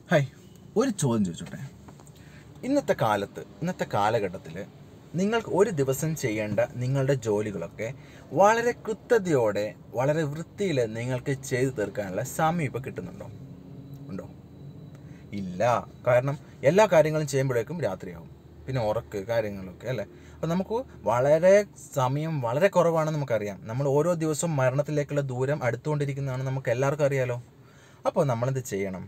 hi ഒരു ചോദ്യം ചോദിച്ചോട്ടെ ഇന്നത്തെ കാലത്ത് ഇന്നത്തെ കാലഘട്ടത്തിൽ നിങ്ങൾക്ക് ഒരു ദിവസം ചെയ്യേണ്ട നിങ്ങളുടെ ജോലികളൊക്കെ വളരെ കൃത്യതയോടെ വളരെ വൃത്തിയിൽ നിങ്ങൾക്ക് ചെയ്തു തീർക്കാനുള്ള സമയം ഇപ്പോൾ കിട്ടുന്നുണ്ടോ ഉണ്ടോ ഇല്ല കാരണം എല്ലാ കാര്യങ്ങളും ചെയ്യുമ്പോഴേക്കും രാത്രിയാവും പിന്നെ ഉറക്ക് കാര്യങ്ങളൊക്കെ അല്ലേ അപ്പോൾ നമുക്ക് വളരെ സമയം വളരെ കുറവാണെന്ന് നമുക്കറിയാം നമ്മൾ ഓരോ ദിവസവും മരണത്തിലേക്കുള്ള ദൂരം അടുത്തുകൊണ്ടിരിക്കുന്നതാണ് നമുക്ക് എല്ലാവർക്കും അറിയാലോ അപ്പോൾ നമ്മളെന്ത് ചെയ്യണം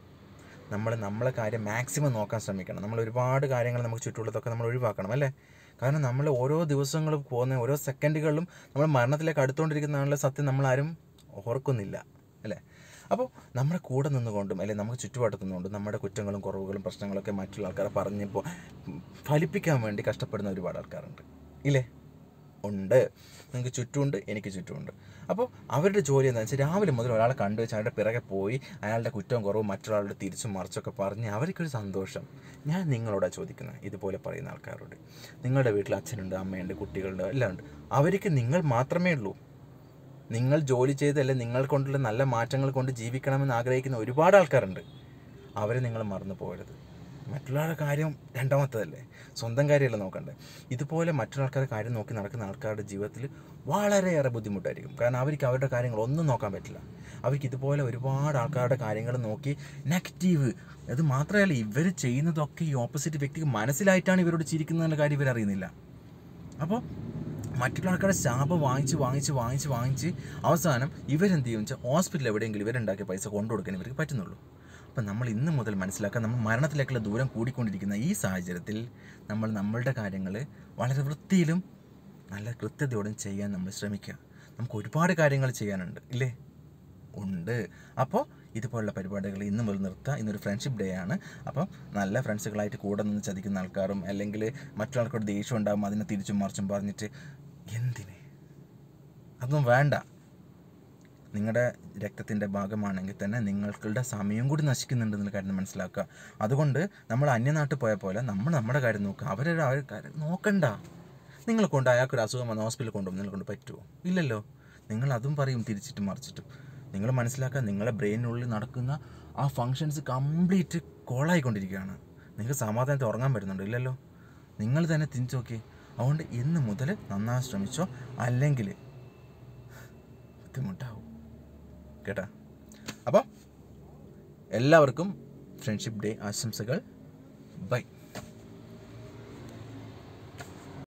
നമ്മൾ നമ്മളെ കാര്യം മാക്സിമം നോക്കാൻ ശ്രമിക്കണം നമ്മൾ ഒരുപാട് കാര്യങ്ങൾ നമുക്ക് ചുറ്റുമുള്ളതൊക്കെ നമ്മൾ ഒഴിവാക്കണം അല്ലേ കാരണം നമ്മൾ ഓരോ ദിവസങ്ങളും പോകുന്ന ഓരോ സെക്കൻഡുകളിലും നമ്മൾ മരണത്തിലേക്ക് അടുത്തുകൊണ്ടിരിക്കുന്നതാണല്ലോ സത്യം നമ്മളാരും ഓർക്കുന്നില്ല അല്ലേ അപ്പോൾ നമ്മുടെ കൂടെ നിന്നുകൊണ്ടും അല്ലെങ്കിൽ നമുക്ക് ചുറ്റുപാടത്ത് നിന്നുകൊണ്ടും നമ്മുടെ കുറ്റങ്ങളും കുറവുകളും പ്രശ്നങ്ങളൊക്കെ മറ്റുള്ള ആൾക്കാരെ പറഞ്ഞപ്പോൾ ഫലിപ്പിക്കാൻ വേണ്ടി കഷ്ടപ്പെടുന്ന ഒരുപാട് ആൾക്കാരുണ്ട് ഇല്ലേ ഉണ്ട് നിങ്ങൾക്ക് ചുറ്റുമുണ്ട് എനിക്ക് ചുറ്റുമുണ്ട് അപ്പോൾ അവരുടെ ജോലി എന്താണെന്ന് വെച്ചാൽ രാവിലെ മുതൽ ഒരാളെ കണ്ടു വെച്ച് അയാളുടെ പിറകെ പോയി അയാളുടെ കുറ്റവും കുറവും മറ്റൊരാളുടെ തിരിച്ചും മറിച്ചൊക്കെ പറഞ്ഞ് അവർക്കൊരു സന്തോഷം ഞാൻ നിങ്ങളോടാണ് ചോദിക്കുന്നത് ഇതുപോലെ പറയുന്ന ആൾക്കാരോട് നിങ്ങളുടെ വീട്ടിൽ അച്ഛനുണ്ട് അമ്മയുണ്ട് കുട്ടികളുണ്ട് എല്ലാം ഉണ്ട് അവർക്ക് നിങ്ങൾ മാത്രമേ ഉള്ളൂ നിങ്ങൾ ജോലി ചെയ്തല്ലേ നിങ്ങൾ കൊണ്ടുള്ള നല്ല മാറ്റങ്ങൾ കൊണ്ട് ജീവിക്കണമെന്ന് ആഗ്രഹിക്കുന്ന ഒരുപാട് ആൾക്കാരുണ്ട് അവരെ നിങ്ങൾ മറന്നു പോകരുത് മറ്റുള്ളവരുടെ കാര്യം രണ്ടാമത്തതല്ലേ സ്വന്തം കാര്യമല്ല നോക്കണ്ടേ ഇതുപോലെ മറ്റുള്ള ആൾക്കാരുടെ കാര്യം നോക്കി നടക്കുന്ന ആൾക്കാരുടെ ജീവിതത്തിൽ വളരെയേറെ ബുദ്ധിമുട്ടായിരിക്കും കാരണം അവർക്ക് അവരുടെ കാര്യങ്ങൾ ഒന്നും നോക്കാൻ പറ്റില്ല അവർക്ക് ഇതുപോലെ ഒരുപാട് ആൾക്കാരുടെ കാര്യങ്ങൾ നോക്കി നെഗറ്റീവ് അത് മാത്രമല്ല ഇവർ ചെയ്യുന്നതൊക്കെ ഈ ഓപ്പോസിറ്റ് വ്യക്തിക്ക് മനസ്സിലായിട്ടാണ് ഇവരോട് ചിരിക്കുന്നതിൻ്റെ കാര്യം ഇവരറിയുന്നില്ല അപ്പോൾ മറ്റുള്ള ആൾക്കാരുടെ ശാപം വാങ്ങിച്ച് വാങ്ങിച്ച് വാങ്ങിച്ച് വാങ്ങിച്ച് അവസാനം ഇവരെന്ത് ചെയ്യും വെച്ചാൽ ഹോസ്പിറ്റലിൽ എവിടെയെങ്കിലും ഇവരുണ്ടാക്കിയ പൈസ കൊണ്ടു കൊടുക്കാൻ ഇവർക്ക് പറ്റുന്നുള്ളൂ അപ്പം നമ്മൾ ഇന്ന് മുതൽ മനസ്സിലാക്കാൻ നമ്മൾ മരണത്തിലേക്കുള്ള ദൂരം കൂടിക്കൊണ്ടിരിക്കുന്ന ഈ സാഹചര്യത്തിൽ നമ്മൾ നമ്മളുടെ കാര്യങ്ങൾ വളരെ വൃത്തിയിലും നല്ല കൃത്യതയോടും ചെയ്യാൻ നമ്മൾ ശ്രമിക്കുക നമുക്ക് ഒരുപാട് കാര്യങ്ങൾ ചെയ്യാനുണ്ട് ഇല്ലേ ഉണ്ട് അപ്പോൾ ഇതുപോലുള്ള പരിപാടികൾ ഇന്ന് മുതൽ നിർത്തുക ഇന്നൊരു ഫ്രണ്ട്ഷിപ്പ് ഡേ ആണ് അപ്പം നല്ല ഫ്രണ്ട്സുകളായിട്ട് കൂടെ നിന്ന് ചതിക്കുന്ന ആൾക്കാരും അല്ലെങ്കിൽ മറ്റൊരാൾക്കൊരു ദേഷ്യം ഉണ്ടാകും അതിനെ തിരിച്ചും മറിച്ചും പറഞ്ഞിട്ട് എന്തിന് അതൊന്നും വേണ്ട നിങ്ങളുടെ രക്തത്തിൻ്റെ ഭാഗമാണെങ്കിൽ തന്നെ നിങ്ങളുടെ സമയം കൂടി നശിക്കുന്നുണ്ടെന്നുള്ള കാര്യം മനസ്സിലാക്കുക അതുകൊണ്ട് നമ്മൾ അന്യനാട്ടിൽ പോയ പോലെ നമ്മൾ നമ്മുടെ കാര്യം നോക്കുക അവരുടെ അവർ കാര്യം നോക്കണ്ട നിങ്ങളെ കൊണ്ട് അയാൾക്കൊരു അസുഖം വന്ന് ഹോസ്പിറ്റലിൽ കൊണ്ടുപോകും നിങ്ങളെ കൊണ്ട് പറ്റുമോ ഇല്ലല്ലോ നിങ്ങൾ അതും പറയും തിരിച്ചിട്ടും മറിച്ചിട്ടും നിങ്ങൾ മനസ്സിലാക്കുക നിങ്ങളുടെ ബ്രെയിനിനുള്ളിൽ നടക്കുന്ന ആ ഫങ്ഷൻസ് കംപ്ലീറ്റ് കോളായിക്കൊണ്ടിരിക്കുകയാണ് നിങ്ങൾക്ക് സമാധാനത്തിൽ ഉറങ്ങാൻ പറ്റുന്നുണ്ടോ ഇല്ലല്ലോ നിങ്ങൾ തന്നെ തിരിച്ചു നോക്കി അതുകൊണ്ട് ഇന്ന് മുതൽ നന്നായി ശ്രമിച്ചോ അല്ലെങ്കിൽ ബുദ്ധിമുട്ടാവും കേട്ടാ അപ്പോൾ എല്ലാവർക്കും ഫ്രണ്ട്ഷിപ്പ് ഡേ ആശംസകൾ ബൈ